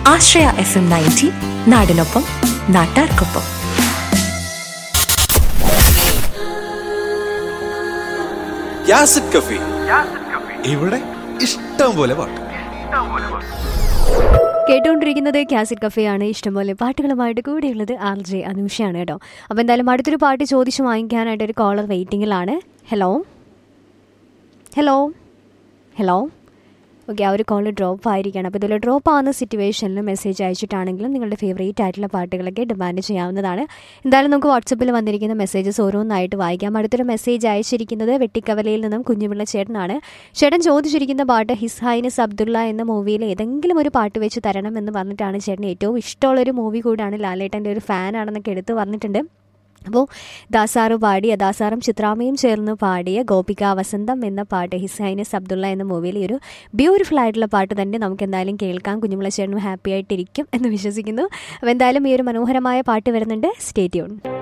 ആശ്രയ F M ninety നാടിനൊപ്പം നാട്ടാർക്കൊപ്പം യാസിഡ് കഫി ഇവിടെ ഇഷ്ടം പോലെ പാട്ട് കേട്ടുകൊണ്ടിരിക്കുന്നത് കാസിറ്റ് കഫേയാണ് ഇഷ്ടംപോലെ പാട്ടുകളുമായിട്ട് കൂടെയുള്ളത് ആർ ജെ അനൂഷയാണ് കേട്ടോ അപ്പോൾ എന്തായാലും അടുത്തൊരു പാട്ട് ചോദിച്ചു വാങ്ങിക്കാനായിട്ട് ഒരു കോളർ വെയിറ്റിംഗിലാണ് ഹലോ ഹലോ ഹലോ ഓക്കെ ആ ഒരു കോൾ ഡ്രോപ്പ് ആയിരിക്കണം അപ്പോൾ ഇതിൽ ഡ്രോപ്പ് ആവുന്ന സിറ്റുവേഷനിൽ മെസ്സേജ് അയച്ചിട്ടാണെങ്കിലും നിങ്ങളുടെ ഫേവറേറ്റ് ആയിട്ടുള്ള പാട്ടുകളൊക്കെ ഡിമാൻഡ് ചെയ്യാവുന്നതാണ് എന്തായാലും നമുക്ക് വാട്സപ്പിൽ വന്നിരിക്കുന്ന മെസ്സേജസ് ഓരോന്നായിട്ട് വായിക്കാം അടുത്തൊരു മെസ്സേജ് അയച്ചിരിക്കുന്നത് വെട്ടിക്കവലയിൽ നിന്നും കുഞ്ഞുപിള്ള ചേട്ടനാണ് ചേട്ടൻ ചോദിച്ചിരിക്കുന്ന പാട്ട് ഹിസ് ഹൈനസ് അബ്ദുള്ള എന്ന മൂവിയിൽ ഏതെങ്കിലും ഒരു പാട്ട് വെച്ച് തരണം എന്ന് പറഞ്ഞിട്ടാണ് ചേട്ടന് ഏറ്റവും ഇഷ്ടമുള്ളൊരു മൂവി കൂടാണ് ലാലേട്ടൻ്റെ ഒരു ഫാനാണെന്നൊക്കെ എടുത്ത് പറഞ്ഞിട്ടുണ്ട് അപ്പോൾ ദാസാറ് പാടിയ ദാസാറും ചിത്രാമയും ചേർന്ന് പാടിയ ഗോപിക വസന്തം എന്ന പാട്ട് ഹിസൈനസ് അബ്ദുള്ള എന്ന മൂവിയിൽ ഈ ഒരു ബ്യൂട്ടിഫുൾ ആയിട്ടുള്ള പാട്ട് തന്നെ നമുക്ക് എന്തായാലും കേൾക്കാം കുഞ്ഞുമുളച്ചേട്ടനും ഹാപ്പി ആയിട്ടിരിക്കും എന്ന് വിശ്വസിക്കുന്നു അപ്പോൾ എന്തായാലും ഈ ഒരു മനോഹരമായ പാട്ട് വരുന്നുണ്ട് സ്റ്റേ ട്യൂൺ